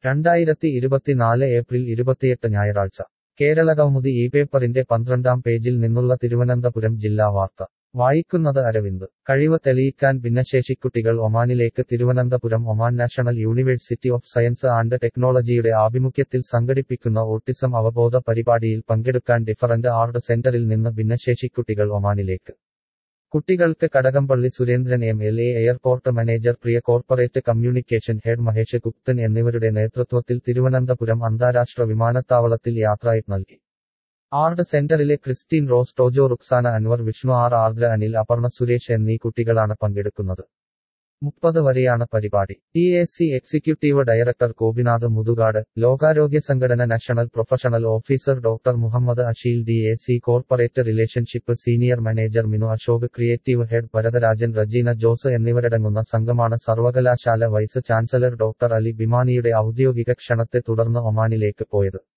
രണ്ടായിരത്തി ഇരുപത്തിനാല് ഏപ്രിൽ ഇരുപത്തിയെട്ട് ഞായറാഴ്ച കേരള കൗമുദി ഈ പേപ്പറിന്റെ പന്ത്രണ്ടാം പേജിൽ നിന്നുള്ള തിരുവനന്തപുരം ജില്ലാ വാർത്ത വായിക്കുന്നത് അരവിന്ദ് കഴിവ് തെളിയിക്കാൻ ഭിന്നശേഷിക്കുട്ടികൾ ഒമാനിലേക്ക് Thiruvananthapuram Oman national university of science and ടെക്നോളജിയുടെ ആഭിമുഖ്യത്തിൽ സംഘടിപ്പിക്കുന്ന ഓട്ടിസം അവബോധ പരിപാടിയിൽ പങ്കെടുക്കാൻ ഡിഫറന്റ് ആർട്ട് സെന്ററിൽ നിന്ന് ഭിന്നശേഷിക്കുട്ടികൾ ഒമാനിലേക്ക് കുട്ടികൾക്ക് Kadakampally Surendran M L A airport manager Priya corporate communication head Mahesh Gupthan എന്നിവരുടെ നേതൃത്വത്തിൽ തിരുവനന്തപുരം അന്താരാഷ്ട്ര വിമാനത്താവളത്തിൽ യാത്രയപ്പ് നൽകി ആർട്ട് സെന്ററിലെ Christine Rose Tojo Ruksana Anwar Vishnu R Ardra Anil Aparna Suresh എന്നീ കുട്ടികളാണ് പങ്കെടുക്കുന്നത് മുപ്പത് വരെയാണ് പരിപാടി T A C executive director Gopinath Muthukad ലോകാരോഗ്യ സംഘടന national professional officer doctor Muhammad Asheel D A C corporate relationship senior manager Minu Ashok creative head ഭരതരാജൻ Regina Jose എന്നിവരടങ്ങുന്ന സംഘമാണ് സർവകലാശാല വൈസ് ചാൻസലർ ഡോക്ടർ അലി ബിമാനിയുടെ ഔദ്യോഗിക ക്ഷണത്തെ തുടർന്ന് ഒമാനിലേക്ക് പോയത്